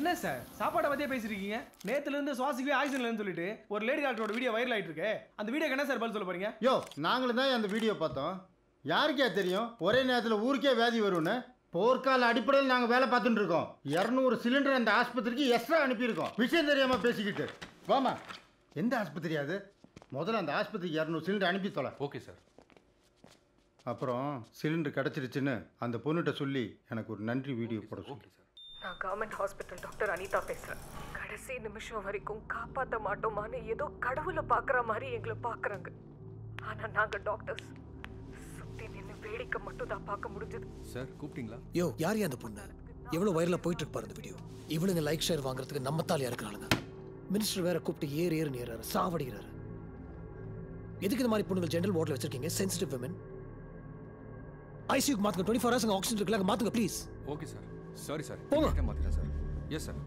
என்ன சார் சாப்பாடை பத்தியே பேசிருக்கீங்க நேத்துல இருந்து சுவாசிக்கவே ஆக்சிஜன்லன்னு சொல்லிட்டு ஒரு லேடி டாக்டரோட வீடியோ வைரல் ஆயிட்டு இருக்கு அந்த வீடியோக்கு என்ன சார் பதில் சொல்ல போறீங்க யோ நாங்களும் தான் அந்த வீடியோ பார்த்தோம் யாருக்கே தெரியும் ஒரே நேரத்தில் ஊருக்கே வியாதி வரும்னு போர்க்கால அடிப்படையில் நாங்கள் வேலை பார்த்துட்டு இருக்கோம் இரநூறு சிலிண்டர் அந்த ஆஸ்பத்திரிக்கு எக்ஸ்ட்ரா அனுப்பியிருக்கோம் விஷயம் தெரியாமல் பேசிக்கிட்டு வாமா எந்த ஆஸ்பத்திரி அது முதல்ல அந்த ஆஸ்பத்திரிக்கு இரநூறு சிலிண்டர் அனுப்பி தொலை ஓகே சார் அப்புறம் சிலிண்டர் கிடச்சிருச்சுன்னு அந்த பொண்ணுகிட்ட சொல்லி எனக்கு ஒரு நன்றி வீடியோ போட சொல்லு நான் கவர்மெண்ட் ஹாஸ்பிட்டல் டாக்டர் அனிதா பேசுறேன் கடைசி நிமிஷம் வரைக்கும் காப்பாற்ற மாட்டோமான்னு ஏதோ கடவுளை பார்க்குற மாதிரி எங்களை பார்க்குறாங்க ஆனா நாங்க டாக்டர்ஸ் சுத்தி நின்று வேடிக்கை மட்டும் தான் பார்க்க முடிஞ்சது சார் கூப்பிட்டீங்களா யோ யார் யா அந்த பொண்ணு எவ்வளவு வைரலா போயிட்டு இருக்கு பாரு இந்த வீடியோ இவளுங்க லைக் ஷேர் வாங்குறதுக்கு நம்ம தாலியா இருக்கிறாளுங்க மினிஸ்டர் வேற கூப்பிட்டு ஏறு ஏறு நேராரு சாவடிக்கிறாரு எதுக்கு இந்த மாதிரி பொண்ணுங்க ஜெனரல் வார்டில் வச்சிருக்கீங்க சென்சிட்டிவ் விமன் ஐசியூக்கு மாத்துங்க டுவெண்ட்டி ஃபோர் ஹவர்ஸ் ஆக்சிஜன் இருக்குல்ல மாத்துங்க please okay sir sorry sir போங்க. மாத்திக்கிறேன் sir yes sir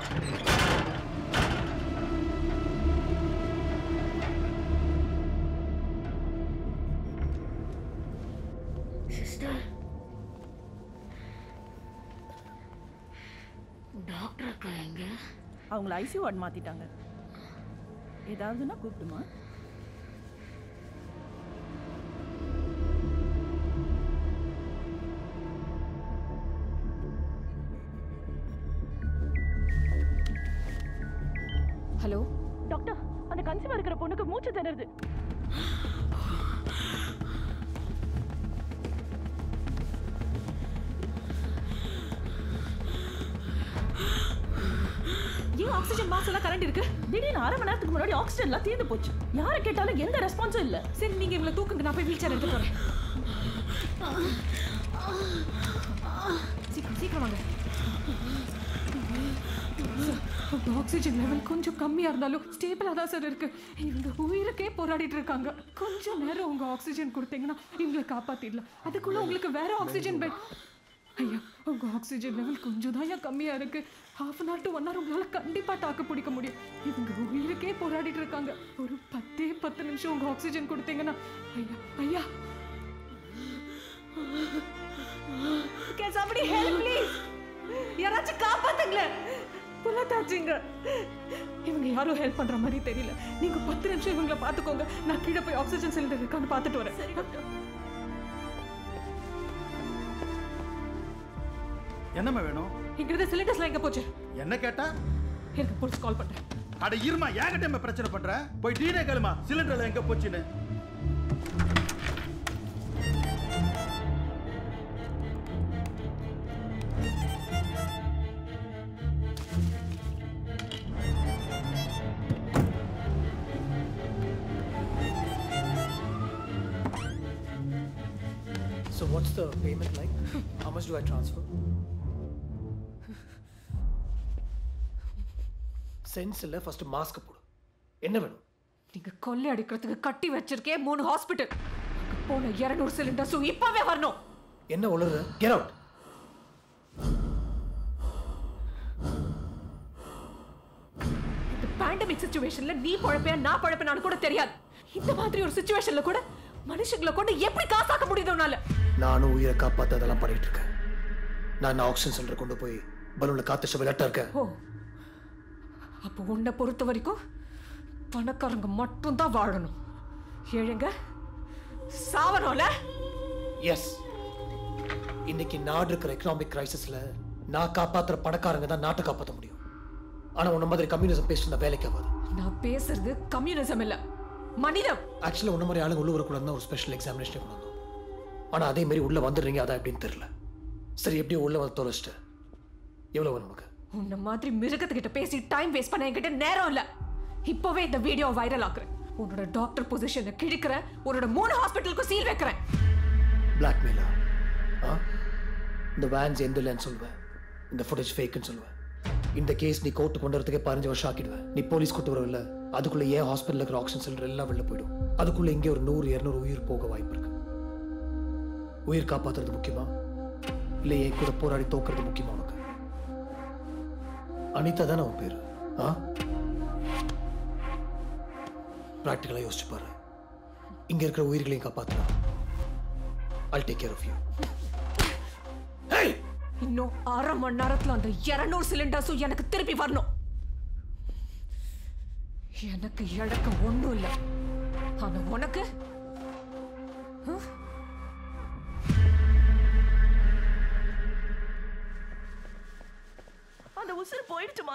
sister doctor அக்கா எங்க அவங்கள ஐசியூ வார்டு மாத்திட்டாங்க ஏதாவதுன்னா கூப்பிடுமா ஹலோ டாக்டர் அந்த கன்சீவா இருக்கிற பொண்ணுக்கு மூச்சு திணறுது ஏன் ஆக்சிஜன் மாஸ்க் எல்லாம் கரண்ட் இருக்கு திடீர்னு அரை மணி நேரத்துக்கு முன்னாடி ஆக்சிஜன் எல்லாம் தீர்ந்து போச்சு யாரை கேட்டாலும் எந்த ரெஸ்பான்ஸும் இல்ல சரி நீங்க இவங்களை தூக்குங்க நான் போய் வீல் சேர் எடுத்துட்டு வரேன் சீக்கிரம் சீக்கிரம் வாங்க உங்க ஆக்சிஜன் லெவல் கொஞ்சம் கம்மியா இருந்தாலும் ஸ்டேபிளா தான் சார் இருக்கு இவங்க உயிருக்கே போராடிட்டு இருக்காங்க கொஞ்ச நேரம் உங்க ஆக்சிஜன் கொடுத்தீங்கன்னா இவங்களை காப்பாத்திடலாம் அதுக்குள்ள உங்களுக்கு வேற ஆக்சிஜன் பெட் ஐயா உங்க ஆக்சிஜன் லெவல் கொஞ்சம் தான் கம்மியா இருக்கு half an hour to one hour உங்களால கண்டிப்பா தாக்கு பிடிக்க முடியும் இவங்க உயிருக்கே போராடிட்டு இருக்காங்க ஒரு பத்தே பத்து நிமிஷம் உங்க ஆக்சிஜன் கொடுத்தீங்கன்னா ஐயா ஐயா Can somebody help please? யாராச்சும் காப்பாத்துங்களேன் புலத்தாச்சுங்க இவங்க யாரும் ஹெல்ப் பண்ற மாதிரி தெரியல நீங்க பத்து நிமிஷம் இவங்கள பாத்துக்கோங்க நான் கீழே போய் ஆக்சிஜன் சிலிண்டர் இருக்கான்னு பார்த்துட்டு வரேன் என்னம்மா வேணும் இங்க இருந்த சிலிண்டர்ஸ்லாம் எங்க போச்சு என்ன கேட்டா எனக்கு போலீஸ் கால் பண்றேன் அட இருமா ஏகட்ட பிரச்சனை பண்ற போய் டீனே கேளுமா சிலிண்டர்ல எங்க போச்சுன்னு So what's the payment like? How much do I transfer? Sense இல்லை ஃபர்ஸ்ட் மாஸ்க் போடு என்ன வேணும் நீங்க கொள்ளை அடிக்கிறதுக்கு கட்டி வச்சிருக்கே மூணு ஹாஸ்பிட்டல் போன இருநூறு சிலிண்டர்ஸும் இப்பவே வரணும் என்ன உளருது கெட் அவுட் இந்த பேண்டமிக் சுச்சுவேஷன்ல நீ பழப்பையா நான் பழப்பேனான்னு கூட தெரியாது இந்த மாதிரி ஒரு சுச்சுவேஷன்ல கூட மனுஷங்களை கொண்டு எப்படி காசாக்க முடியுது உன்னால நானும் உயிரை காப்பாத்த அதெல்லாம் பண்ணிட்டு இருக்கேன் நான் ஆக்சிஜன் சிலிண்டர் கொண்டு போய் பலூன்ல காத்து விளையாட்டா இருக்கேன் ஓ அப்போ உன்னை பொறுத்த வரைக்கும் பணக்காரங்க மட்டும்தான் வாழணும் ஏழுங்க சாவணும்ல எஸ் இன்னைக்கு நாடு இருக்கிற எக்கனாமிக் கிரைசிஸ்ல நான் காப்பாத்துற பணக்காரங்க தான் நாட்டை காப்பாற்ற முடியும் ஆனா உன்ன மாதிரி கம்யூனிசம் பேசிட்டு இருந்தா வேலைக்கு ஆகாது நான் பேசுறது கம்யூனிசம் இல்ல மனிதம் ஆக்சுவலாக உன்ன மாதிரி ஆளுங்க உள்ள வரக்கூடாதுன்னு ஒரு ஸ்பெஷல் எக்ஸாமினேஷன் கொண்டு வந்தோம் ஆனா அதே மாதிரி உள்ள வந்துடுறீங்க அதான் எப்படின்னு தெரியல சரி எப்படியும் உள்ள வந்து தொலைச்சிட்டு எவ்வளவு வேணும் உனக்கு உன்ன மாதிரி மிருகத்துக்கிட்ட பேசி டைம் வேஸ்ட் பண்ண என்கிட்ட நேரம் இல்ல இப்பவே இந்த வீடியோ வைரல் ஆக்குறேன் உன்னோட டாக்டர் பொசிஷனை கிழிக்கிறேன் உன்னோட மூணு ஹாஸ்பிட்டலுக்கும் சீல் வைக்கிறேன் பிளாக்மெயிலா ஆ இந்த வேன்ஸ் எந்த இல்லைன்னு சொல்லுவேன் இந்த ஃபுட்டேஜ் ஃபேக்குன்னு சொல்லுவேன் இந்த கேஸ் நீ கோர்ட்டு கொண்டு வரதுக்கே பதினஞ்சு வருஷம் ஆக்கிடுவேன் நீ போலீஸ் கூட்டு வரவில்ல அதுக்குள்ள ஏன் ஹாஸ்பிட்டல் இருக்கிற ஆக்சிஜன் சிலிண்டர் எல்லாம் வெளில போயிடும் அதுக்குள்ள இங்கே ஒரு நூறு இரநூறு உயிர் போக வாய்ப்பு இருக்கு உயிர் காப்பாத்துறது முக்கியமா இல்லை என் கூட போராடி தோக்குறது முக்கியமா உனக்கு அனிதா தானே உன் பேரு ஆ ப்ராக்டிக்கலாக யோசிச்சு பாரு இங்க இருக்கிற உயிர்களையும் காப்பாற்றலாம் I'll take care of you. Hey! இன்னும் அரை மணி நேரத்துல அந்த இருநூறு சிலிண்டர்ஸும் எனக்கு திருப்பி வரணும் எனக்கு இழக்க ஒண்ணும் இல்லை ஆனா உனக்கு ஆ? அந்த உசுறு போயிடுச்சுமா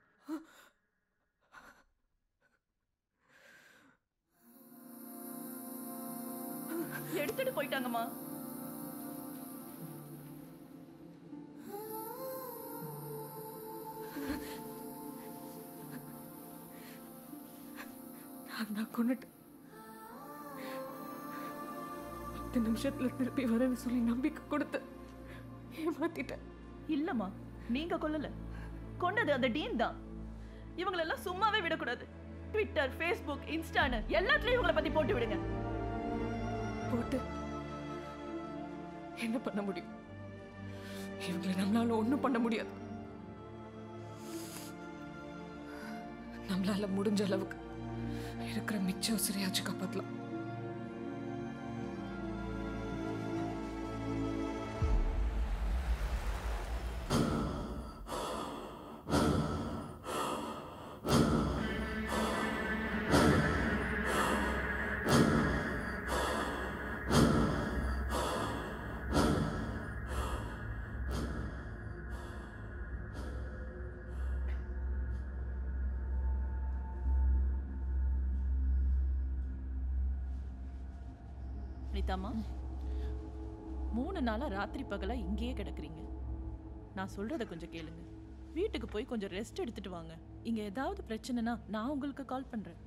எடுத்துட்டு போயிட்டாங்கம்மா நான் தான் கொண்டுட்டேன் பத்து நிமிஷத்துல திருப்பி வரேன்னு சொல்லி நம்பிக்கை கொடுத்து ஏமாத்திட்டேன் இல்லம்மா நீங்க கொல்லல கொண்டது அந்த டீன் தான் இவங்களெல்லாம் சும்மாவே விடக்கூடாது ட்விட்டர் ஃபேஸ்புக் இன்ஸ்டான்னு எல்லாத்துலயும் இவங்கள பத்தி போட்டு விடுங்க போட்டு என்ன பண்ண முடியும் இவங்களை நம்மளால ஒண்ணும் பண்ண முடியாது நம்மளால முடிஞ்ச அளவுக்கு இருக்கிற மிச்ச உசிரியாச்சு காப்பாத்தலாம் அனிதாம்மா மூணு நாளா ராத்திரி பகலா இங்கேயே கிடக்குறீங்க நான் சொல்றத கொஞ்சம் கேளுங்க வீட்டுக்கு போய் கொஞ்சம் ரெஸ்ட் எடுத்துட்டு வாங்க இங்க ஏதாவது பிரச்சனைனா நான் உங்களுக்கு கால் பண்றேன்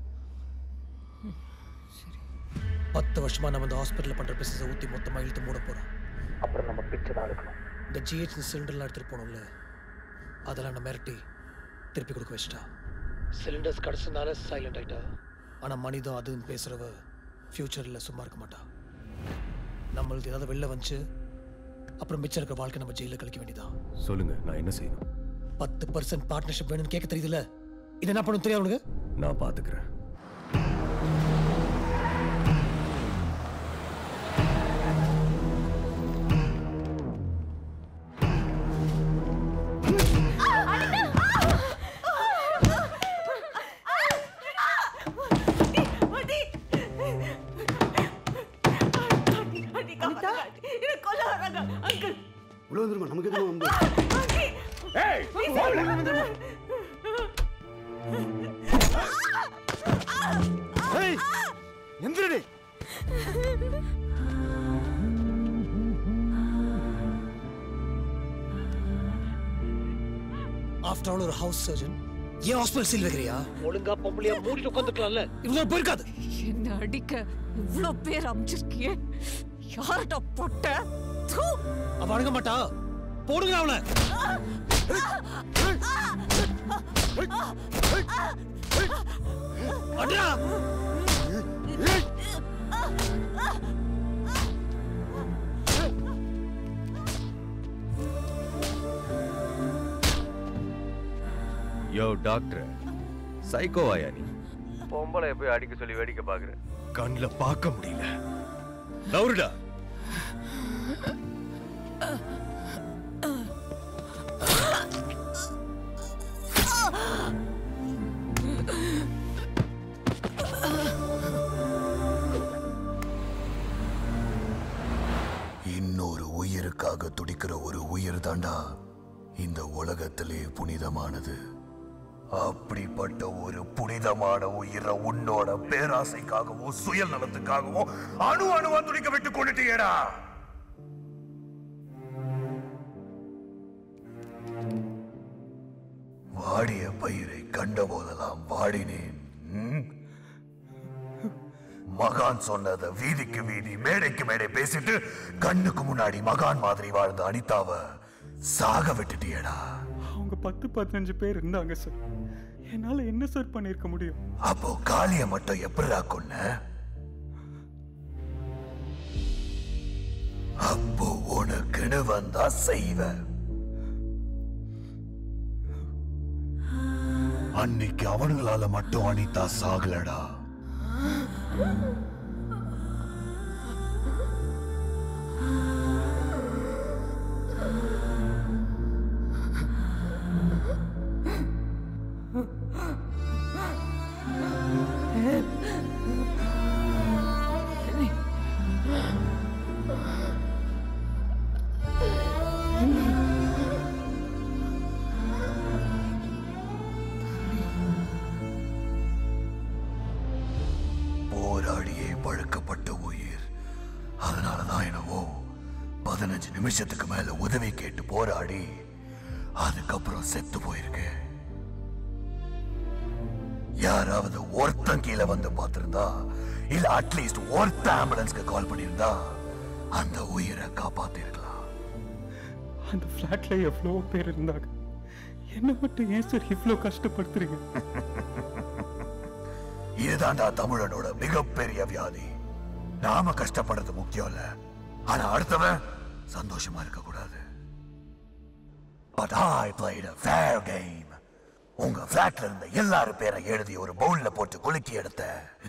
பத்து வருஷமா நம்ம இந்த ஹாஸ்பிட்டல் பண்ற பிசினஸை ஊத்தி மொத்தமா இழுத்து மூட போறோம் அப்புறம் நம்ம பிச்சை தான் எடுக்கணும் இந்த ஜிஹெச் சிலிண்டர்லாம் எடுத்துட்டு போனோம்ல அதெல்லாம் நான் மிரட்டி திருப்பி கொடுக்க வச்சிட்டா சிலிண்டர்ஸ் கிடச்சதுனால சைலண்ட் ஆயிட்டா ஆனா மனிதம் அதுவும் பேசுறவ ஃபியூச்சர்ல சும்மா இருக்க மாட்டா நம்மளுக்கு ஏதாவது வெளில வந்துச்சு அப்புறம் மிச்சம் இருக்க வாழ்க்கை நம்ம ஜெயிலில் கழிக்க வேண்டியதான் சொல்லுங்க நான் என்ன செய்யணும் பத்து பர்சன்ட் பார்ட்னர்ஷிப் வேணும்னு கேட்க தெரியுதுல்ல இது என்ன பண்ணும் தெரியாது உனக்கு நான் பாத்துக்கிறேன் உள்ள வந்துருமா நமக்கு எதுவும் வந்து எந்திரடி ஆஃப்டர் ஆல் ஒரு ஹவுஸ் சர்ஜன் ஏன் ஹாஸ்பிட்டல் சீல் வைக்கிறியா ஒழுங்கா பொம்பளையா மூடிட்டு உட்காந்துக்கலாம்ல இவ்வளவு போயிருக்காது என்ன அடிக்க இவ்ளோ பேர் அமைச்சிருக்கியே யார்கிட்ட போட்ட தூ அவ அடங்க மாட்டா போடுங்க அவளை அட்ரா யோ டாக்டர் சைக்கோவாயா நீ பொம்பளை போய் அடிக்க சொல்லி வேடிக்கை பாக்குற கண்ணில் பார்க்க முடியல நவுருடா இன்னொரு உயிருக்காக துடிக்கிற ஒரு உயிர் தாண்டா இந்த உலகத்திலே புனிதமானது அப்படிப்பட்ட ஒரு புனிதமான உயிரை உன்னோட பேராசைக்காகவும் சுயநலத்துக்காகவும் அணு அணுவா துடிக்க விட்டு கொண்டுட்டியேடா வாடிய பயிரை கண்ட போதெல்லாம் வாடினேன் ம்? மகான் சொன்னத வீதிக்கு வீதி மேடைக்கு மேடை பேசிட்டு கண்ணுக்கு முன்னாடி மகான் மாதிரி வாழ்ந்த அனிதாவ சாக விட்டுட்டியடா அவங்க பத்து பதினஞ்சு பேர் இருந்தாங்க சார் என்னால என்ன சார் பண்ணிருக்க முடியும் அப்போ காளிய மட்டும் எப்படிடா கொன்ன அப்போ உனக்குன்னு வந்தா செய்வ அன்னைக்கு அவனுங்களால மட்டும் அனிதா சாகலடா போராடியே பழுக்கப்பட்ட உயிர் அதனாலதான் என்னவோ பதினஞ்சு நிமிஷத்துக்கு மேல உதவி கேட்டு போராடி அதுக்கப்புறம் செத்து போயிருக்கு யாராவது ஒருத்தன் கீழே வந்து பார்த்திருந்தா இல்ல அட்லீஸ்ட் ஒருத்த ஆம்புலன்ஸ்க்கு கால் பண்ணியிருந்தா அந்த உயிரை காப்பாத்திருக்கலாம் அந்த ஃப்ளாட்ல எவ்வளோ பேர் இருந்தாங்க என்ன மட்டும் ஏன் சார் இவ்வளோ கஷ்டப்படுத்துறீங்க இதுதான்டா தமிழனோட மிகப்பெரிய வியாதி நாம கஷ்டப்படுறது முக்கியம் இல்ல ஆனா அடுத்தவன் சந்தோஷமா இருக்க கூடாது But I played a fair game. உங்க ஃபிளாட்ல இருந்த எல்லாரும் பேரை எழுதி ஒரு பவுல்ல போட்டு குலுக்கி எடுத்த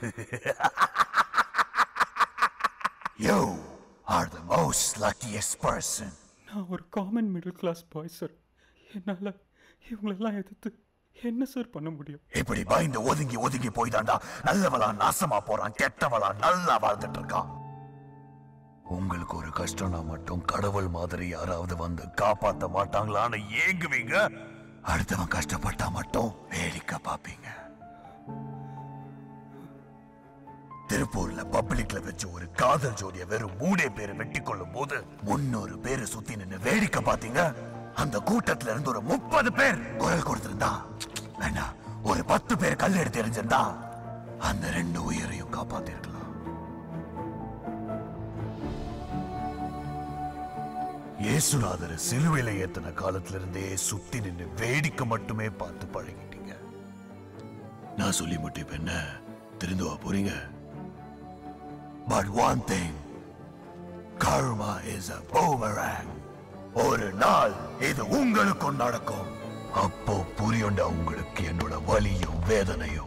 You are the most luckiest person. நான் ஒரு common middle class boy sir என்னால் இவங்களெல்லாம் எதிர்த்து என்ன சார் பண்ண முடியும் இப்படி பயந்து ஒதுங்கி ஒதுங்கி போய் தாண்டா நல்லவளா நாசமா போறான் கெட்டவளா நல்லா வாழ்ந்துட்டு இருக்கான் உங்களுக்கு ஒரு கஷ்டம்னா மட்டும் கடவுள் மாதிரி யாராவது வந்து காப்பாத்த மாட்டாங்களான்னு ஏங்குவீங்க அடுத்தவன் கஷ்டப்பட்டா மட்டும் வேடிக்கை பார்ப்பீங்க திருப்பூர்ல பப்ளிக்ல வச்சு ஒரு காதல் ஜோடிய வெறும் மூணே பேர் வெட்டி கொள்ளும் போது முன்னூறு பேர் சுத்தி நின்னு வேடிக்கை பாத்தீங்க அந்த கூட்டத்துல இருந்து ஒரு முப்பது பேர் குரல் கொடுத்திருந்தா வேணா ஒரு பத்து பேர் கல் எடுத்து எறிஞ்சிருந்தா அந்த ரெண்டு உயிரையும் காப்பாத்திருக்கலாம் இயேசுநாதர் சிலுவையில ஏத்தின காலத்துல இருந்தே சுத்தி நின்னு வேடிக்கை மட்டுமே பார்த்து பழகிட்டீங்க நான் சொல்லி மட்டும் இப்ப என்ன திருந்துவா போறீங்க But one thing, karma is a boomerang. ஒரு நாள் இது உங்களுக்கும் நடக்கும் அப்போ புரியுண்டா உங்களுக்கு என்னோட வலியும் வேதனையும்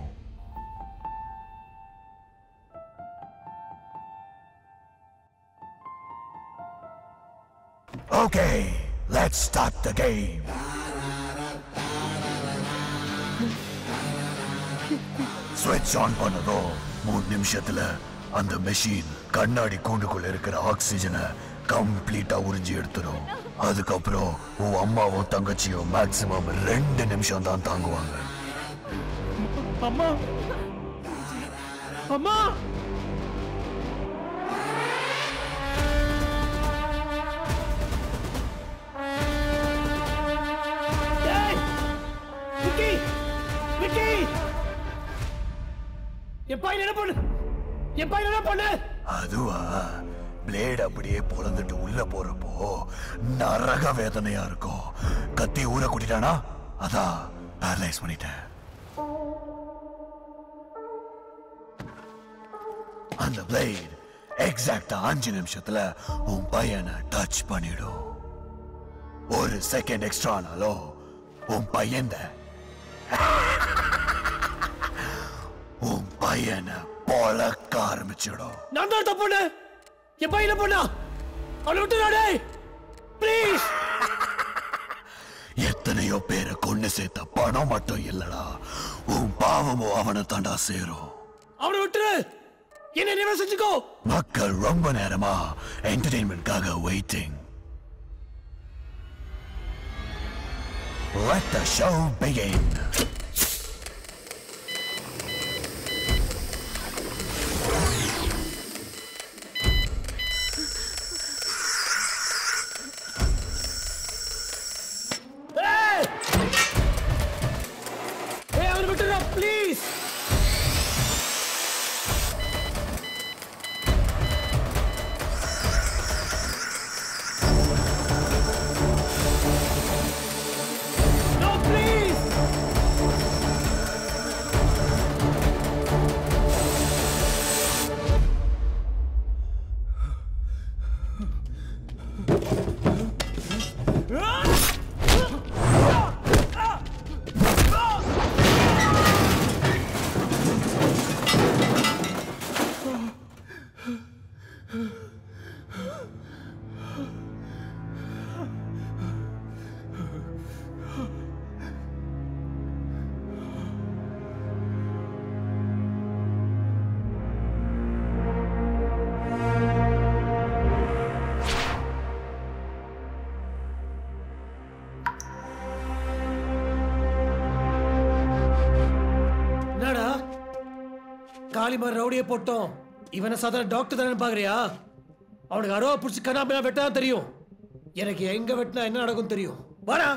Okay, let's start the game. ஸ்விட்ச் ஆன் பண்ணதும் மூணு நிமிஷத்துல அந்த மெஷின் கண்ணாடி கூண்டுக்குள்ள இருக்கிற ஆக்சிஜனை கம்ப்ளீட்டா உறிஞ்சி எடுத்துரும் அதுக்கப்புறம் உன் அம்மாவும் தங்கச்சியும் மேக்சிமம் ரெண்டு நிமிஷம் தான் தாங்குவாங்க அம்மா அம்மா விக்கி விக்கி என் பையன் என்ன பண்ணு என் பையன் என்ன பண்ணு அதுவா பிளேட் அப்படியே பொழந்துட்டு உள்ள போறப்போ நரக வேதனையா இருக்கும் கத்தி ஊற கூட்டிட்டானா அதான் பேரலைஸ் பண்ணிட்டேன் அந்த பிளேட் எக்ஸாக்டா அஞ்சு நிமிஷத்துல உன் பையனை டச் பண்ணிடும் ஒரு செகண்ட் எக்ஸ்ட்ரா ஆனாலும் உன் பையன் உன் பையனை பொழக்க ஆரம்பிச்சிடும் நான் தான் தப்புன்னு என் பையன் என்ன பண்ணா அவனை விட்டு நாடே ப்ளீஸ் எத்தனையோ பேரை கொண்டு சேர்த்த பணம் மட்டும் இல்லடா உன் பாவமும் அவனை தாண்டா சேரும் அவனை விட்டுரு என்ன நினைவு செஞ்சுக்கோ மக்கள் ரொம்ப நேரமா என்டர்டெயின்மெண்ட்காக waiting Let the show begin. ஏய் ஏய் அவனை விட்டுடா ப்ளீஸ் No, please! தாலி மாதிரி ரவுடியை போட்டோம் இவனை சாதாரண டாக்டர் தானே பாக்குறியா அவனுக்கு அருவா பிடிச்சி கண்ணாபினா வெட்டா தெரியும் எனக்கு எங்க வெட்டினா என்ன நடக்கும் தெரியும் வாடா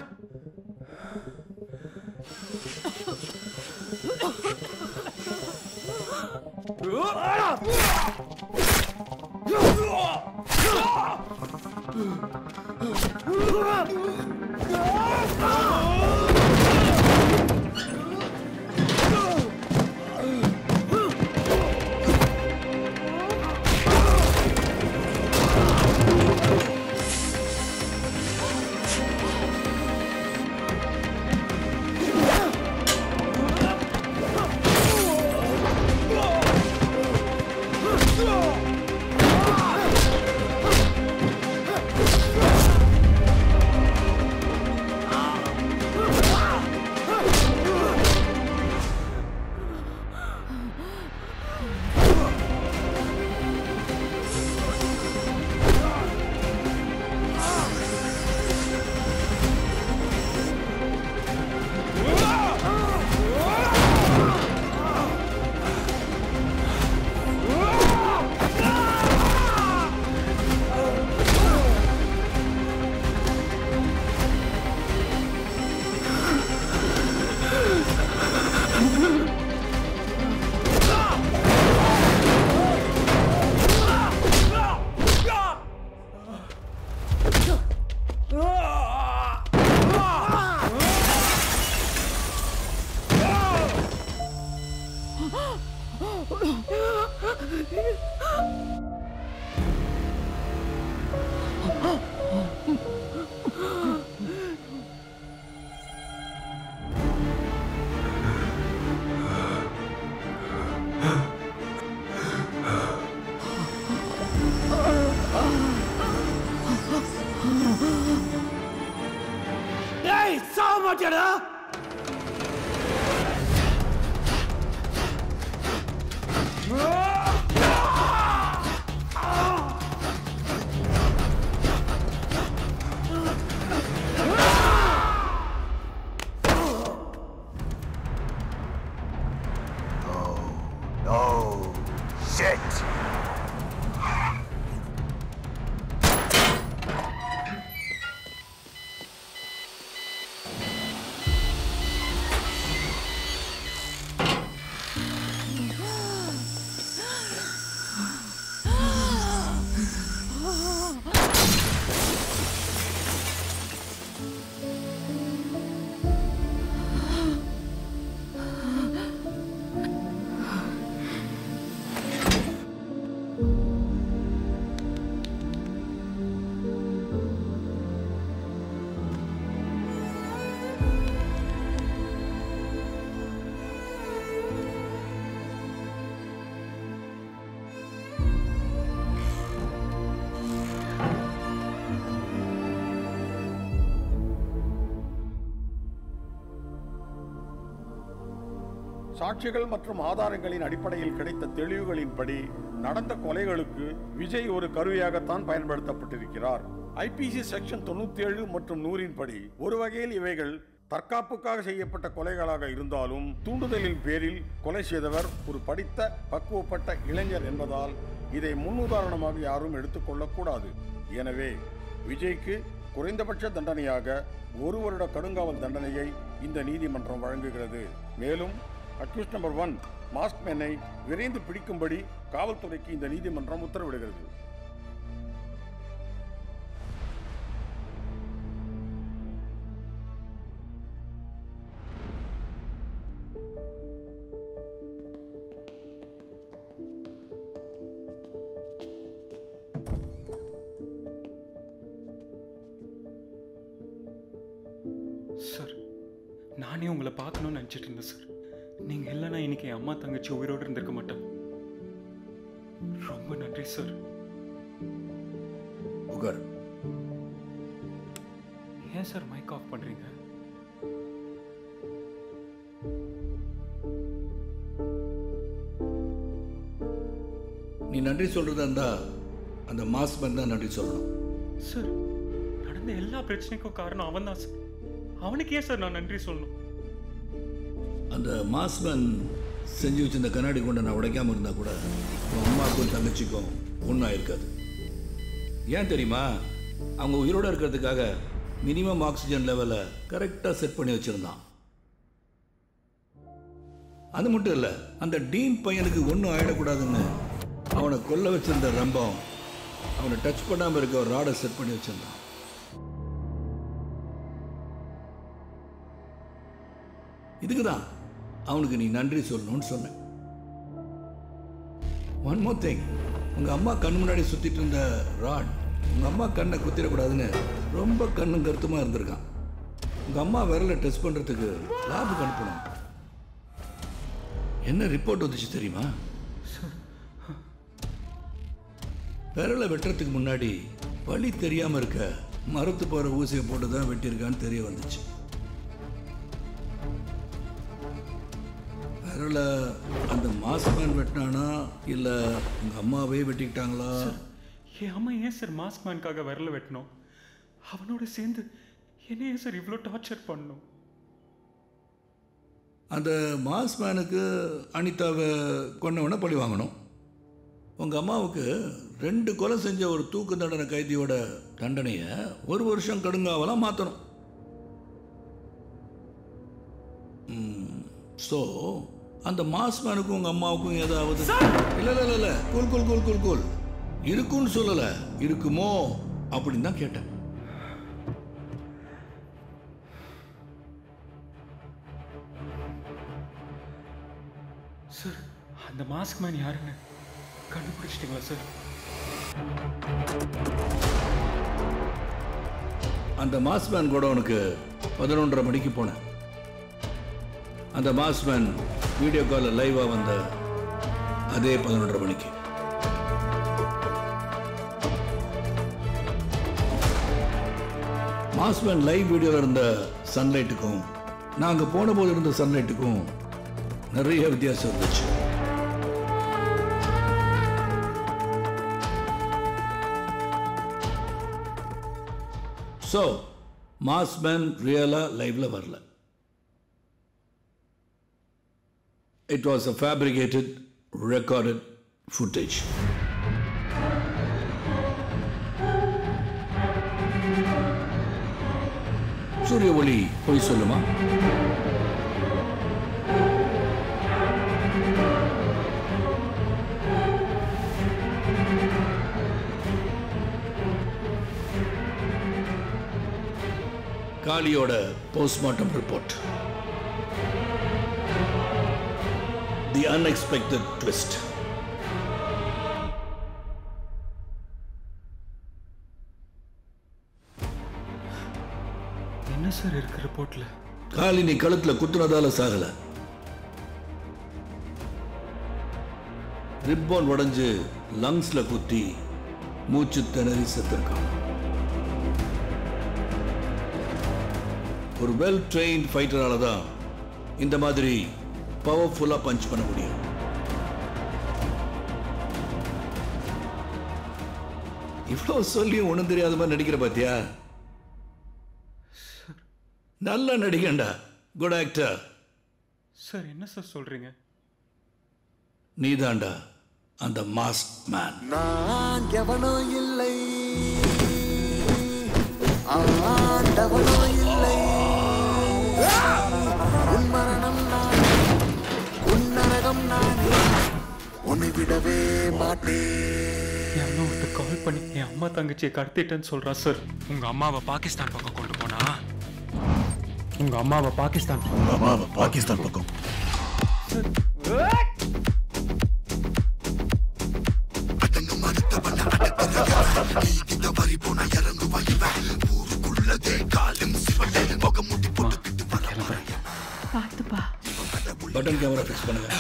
ஏய் சாவ மாட்டியாடா Oh, shit! சாட்சிகள் மற்றும் ஆதாரங்களின் அடிப்படையில் கிடைத்த தெளிவுகளின்படி நடந்த கொலைகளுக்கு விஜய் ஒரு கருவியாகத்தான் பயன்படுத்தப்பட்டிருக்கிறார் ஐபிசி செக்ஷன் தொண்ணூத்தி ஏழு மற்றும் நூறின் படி ஒரு வகையில் இவைகள் தற்காப்புக்காக செய்யப்பட்ட கொலைகளாக இருந்தாலும் தூண்டுதலின் பேரில் கொலை செய்தவர் ஒரு படித்த பக்குவப்பட்ட இளைஞர் என்பதால் இதை முன்னுதாரணமாக யாரும் எடுத்துக்கொள்ளக்கூடாது எனவே விஜய்க்கு குறைந்தபட்ச தண்டனையாக ஒரு வருட கடுங்காவல் தண்டனையை இந்த நீதிமன்றம் வழங்குகிறது மேலும் அக்யூஸ் நம்பர் ஒன் மாஸ்க் மேனை விரைந்து பிடிக்கும்படி காவல்துறைக்கு இந்த நீதிமன்றம் உத்தரவிடுகிறது சார் நானே உங்களை பார்க்கணும்னு நினச்சிட்டு இருந்தேன் சார் நீங்கள் இல்லைன்னா இன்னைக்கு என் அம்மா தங்கச்சி உயிரோடு இருந்திருக்க மாட்டேன் ரொம்ப நன்றி சார் உகர் ஏன் சார் மைக் ஆஃப் பண்ணுறீங்க நீ நன்றி சொல்றதா இருந்தா அந்த மாஸ்மன் தான் நன்றி சொல்லணும் சார் நடந்த எல்லா பிரச்சனைக்கும் காரணம் அவன் தான் சார் அவனுக்கு ஏன் சார் நான் நன்றி சொல்லணும் அந்த மாஸ்மன் செஞ்சு வச்சிருந்த கண்ணாடி கொண்டு நான் உடைக்காம இருந்தா கூட உன் அம்மாவுக்கும் தங்கச்சிக்கும் ஒன்றும் இருக்காது ஏன் தெரியுமா அவங்க உயிரோட இருக்கிறதுக்காக மினிமம் ஆக்சிஜன் லெவலை கரெக்டாக செட் பண்ணி வச்சிருந்தான் அது மட்டும் இல்லை அந்த டீன் பையனுக்கு ஒன்றும் ஆயிடக்கூடாதுன்னு அவனை கொல்ல வச்சிருந்த ரம்பம் அவனை டச் பண்ணாமல் இருக்க ஒரு ராடை செட் பண்ணி வச்சிருந்தான் இதுக்கு தான் அவனுக்கு நீ நன்றி சொல்லணும்னு சொன்னேன் ஒன் மோர் திங் உங்கள் அம்மா கண் முன்னாடி சுற்றிட்டு இருந்த ராட் உங்கள் அம்மா கண்ணை குத்திடக்கூடாதுன்னு ரொம்ப கண்ணும் கருத்துமாக இருந்திருக்கான் உங்கள் அம்மா விரலை டெஸ்ட் பண்ணுறதுக்கு லேபுக்கு அனுப்பணும் என்ன ரிப்போர்ட் வந்துச்சு தெரியுமா விரலை வெட்டுறதுக்கு முன்னாடி வலி தெரியாமல் இருக்க மரத்து போகிற ஊசியை போட்டு தான் வெட்டியிருக்கான்னு தெரிய வந்துச்சு விரலை அந்த மாஸ்மேன் வெட்டினானா இல்லை உங்கள் அம்மாவே வெட்டிக்கிட்டாங்களா என் அம்மா ஏன் சார் மாஸ்க் மேனுக்காக விரல வெட்டணும் அவனோட சேர்ந்து என்ன ஏன் சார் இவ்வளோ டார்ச்சர் பண்ணணும் அந்த மாஸ்மேனுக்கு அனிதாவை கொன்னவனை பழி வாங்கணும் உங்கள் அம்மாவுக்கு ரெண்டு கொலை செஞ்ச ஒரு தூக்கு தண்டனை கைதியோட தண்டனையை ஒரு வருஷம் கடுங்காவலாம் மாற்றணும் ஸோ அந்த மாஸ்மேனுக்கும் உங்கள் அம்மாவுக்கும் ஏதாவது இல்லை இல்லை இல்லை cool cool cool cool cool இருக்குன்னு சொல்லலை இருக்குமோ அப்படின்னு தான் கேட்டேன் சார் அந்த மாஸ்க் மேன் யாருன்னு கண்டுபிடிச்சிட்டிங்களா சார் அந்த மாஸ்மேன் கூட உனக்கு பதினொன்றரை மணிக்கு போனேன் அந்த மாஸ்மேன் வீடியோ காலில் லைவாக வந்த அதே பதினொன்றரை மணிக்கு மாஸ்மேன் லைவ் வீடியோவில் இருந்த சன்லைட்டுக்கும் நாங்கள் போன போது இருந்த சன்லைட்டுக்கும் நிறைய வித்தியாசம் இருந்துச்சு ஸோ மாஸ்மேன் ரியலாக லைவ்ல வரல it was a fabricated recorded footage சூரிய ஒளி பொய் சொல்லுமா காளியோட postmortem report the unexpected twist என்ன சார் இருக்கு ரிப்போர்ட்ல காளி நீ கழுத்துல குத்துனதால சாகல ரிப்போன் உடைஞ்சு லங்ஸ்ல குத்தி மூச்சு திணறி செத்துருக்கான் ஒரு வெல் ட்ரெயின்ட் ஃபைட்டரால தான் இந்த மாதிரி பவர்ஃபுல்லாக பஞ்ச் பண்ண முடியும் இவ்வளோ சொல்லியும் ஒன்றும் தெரியாத மாதிரி நடிக்கிற பாத்தியா நல்ல நடிகண்டா குட் ஆக்டர் சார் என்ன சார் சொல்றீங்க நீதாண்டா அந்த மாஸ் மேன் நான் எவனோ இல்லை ஆண்டவனோ இல்லை உன் மரணம் நான் உன் நரகம் நான் உன்னை விடவே மாட்டேன் என் அம்மா ஒருத்தர் கால் பண்ணி என் அம்மா தங்கச்சியை கடத்திட்டேன்னு சொல்றா சார் உங்க அம்மாவை பாகிஸ்தான் பக்கம் கொண்டு போனா உங்க அம்மாவை பாகிஸ்தான் உங்க அம்மாவை பாகிஸ்தான் பக்கம் பார்த்துப்பா பட்டன் கேமரா ஃபிக்ஸ் பண்ணுங்க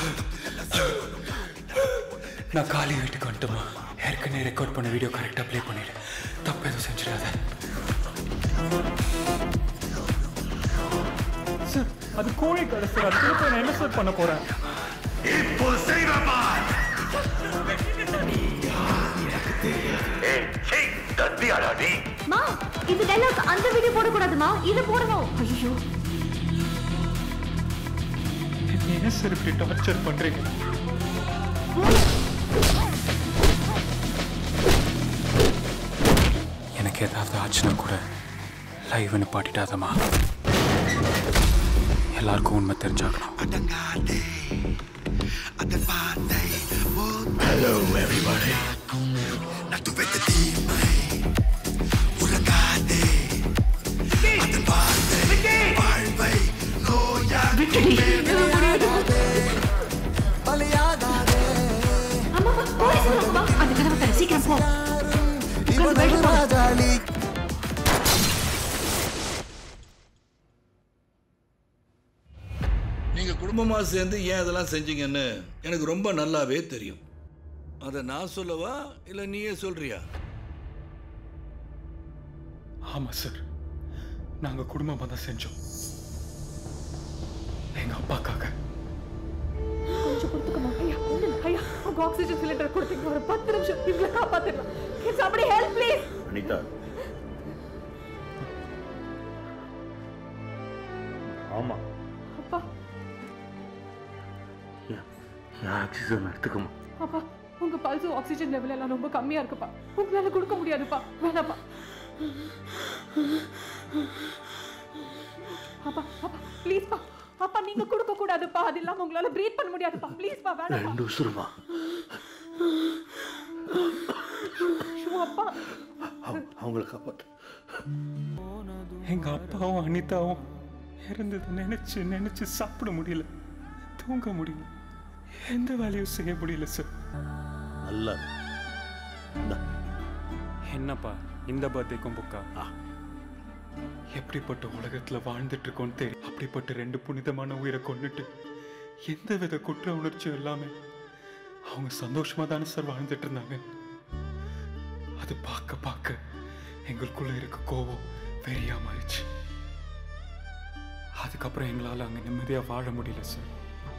நான் காலி வீட்டுக்கு வந்துட்டுமா ஏற்கனவே ரெக்கார்ட் பண்ண வீடியோ கரெக்டாக ப்ளே பண்ணிடு தப்பு எதுவும் செஞ்சிடாத சார் அது கோழி கடை சார் அது திருப்பி நான் என்ன சார் பண்ண போறேன் இப்போ செய்வமா மா இது டைலாக் அந்த வீடியோ போடக்கூடாதுமா இது போடணும் ஐயோ என்ன ஏன் சார் இப்படி டார்ச்சர் பண்றீங்க எனக்கு ஏதாவது ஆச்சுன்னா கூட லைவ் நிப்பாட்டிட்டாதம்மா எல்லாருக்கும் உண்மை தெரிஞ்சாகணும் Hello everybody நட்டு வைத்த தீமை உறங்காதே அதன் வார்த்தை வாழ்வை நோயாக பலியாகாதே அம்மா போலீஸ் வராங்கம்மா அந்த கதவை தர சீக்கிரம் போ இவனது ராஜாளி நீங்க குடும்பமா சேர்ந்து ஏன் இதெல்லாம் செஞ்சீங்கன்னு எனக்கு ரொம்ப நல்லாவே தெரியும் அதை நான் சொல்லவா இல்ல நீயே சொல்றியா ஆமா சார் நாங்க குடும்பமா தான் செஞ்சோம் எங்க அப்பாக்காக கொஞ்சம் கொடுத்துக்கமா ஐயா ஒண்ணும் இல்ல. ஐயா உங்க ஆக்சிஜன் சிலிண்டர் கொடுத்தீங்க ஒரு பத்து நிமிஷம் இவங்களை காப்பாத்திடலாம் Can somebody help please Anitha ஆமா அப்பா என் ஆக்சிஜன் எடுத்துக்கமா அப்பா உங்க பல்ஸ் ஆக்சிஜன் லெவல் எல்லாம் ரொம்ப கம்மியா இருக்குப்பா உங்களால கொடுக்க முடியாதுப்பா வேணாப்பா அப்பா அப்பா ப்ளீஸ் பா அப்பா நீங்க கொடுக்க கூடாதுப்பா அது இல்லாம உங்களால பிரீத் பண்ண முடியாதுப்பா ப்ளீஸ் பா வேணாப்பா ரெண்டு உசுருமா ஐயோ, அப்பா அவங்கள காப்பாத்து எங்க அப்பாவும் அனிதாவும் இறந்ததை நினைச்சு நினைச்சு சாப்பிட முடியல தூங்க முடியல எந்த வேலையும் செய்ய முடியல சார் நல்லா என்னப்பா இந்த பர்த்டேக்கும் புக்கா எப்படிப்பட்ட உலகத்துல வாழ்ந்துட்டு இருக்கோன்னு தெரியும் அப்படிப்பட்ட ரெண்டு புனிதமான உயிரை கொண்டுட்டு எந்த வித குற்ற உணர்ச்சியும் இல்லாம அவங்க சந்தோஷமா தானே சார் வாழ்ந்துட்டு இருந்தாங்க அது பார்க்க பார்க்க எங்களுக்குள்ள இருக்க கோபம் வெறியா மாறிச்சு அதுக்கப்புறம் எங்களால அங்க நிம்மதியா வாழ முடியல சார்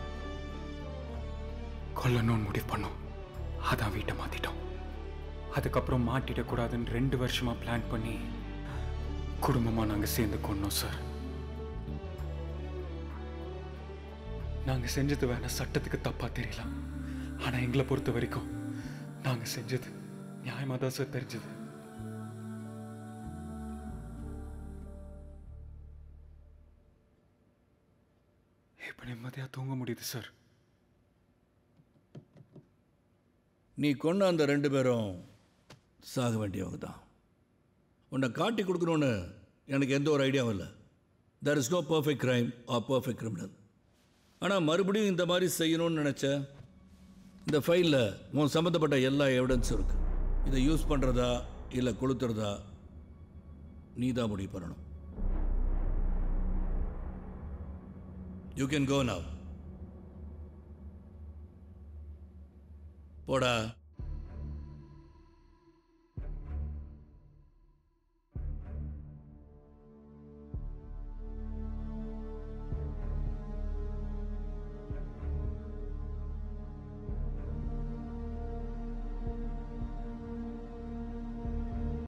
கொல்லணும்னு முடிவு பண்ணோம் அதான் வீட்டை மாத்திட்டோம் அதுக்கப்புறம் மாட்டிடக்கூடாதுன்னு ரெண்டு வருஷமா பிளான் பண்ணி குடும்பமா நாங்க சேர்ந்து கொண்டோம் சார் நாங்க செஞ்சது வேணா சட்டத்துக்கு தப்பா தெரியலாம் ஆனா எங்களை பொறுத்த வரைக்கும் நாங்க செஞ்சது நியாயமா தான் சார் தெரிஞ்சது இப்ப நிம்மதியா தூங்க முடியுது சார் நீ கொண்ட அந்த ரெண்டு பேரும் சாக வேண்டியவங்க தான் உன்னை காட்டி கொடுக்கணும்னு எனக்கு எந்த ஒரு ஐடியாவும் இல்லை there is no perfect crime or perfect criminal ஆனால் மறுபடியும் இந்த மாதிரி செய்யணும்னு நினச்ச இந்த ஃபைலில் உன் சம்மந்தப்பட்ட எல்லா எவிடன்ஸும் இருக்கு இதை யூஸ் பண்ணுறதா இல்லை கொளுத்துறதா நீ தான் முடிவு பண்ணணும் யூ கேன் கோ நவ் போடா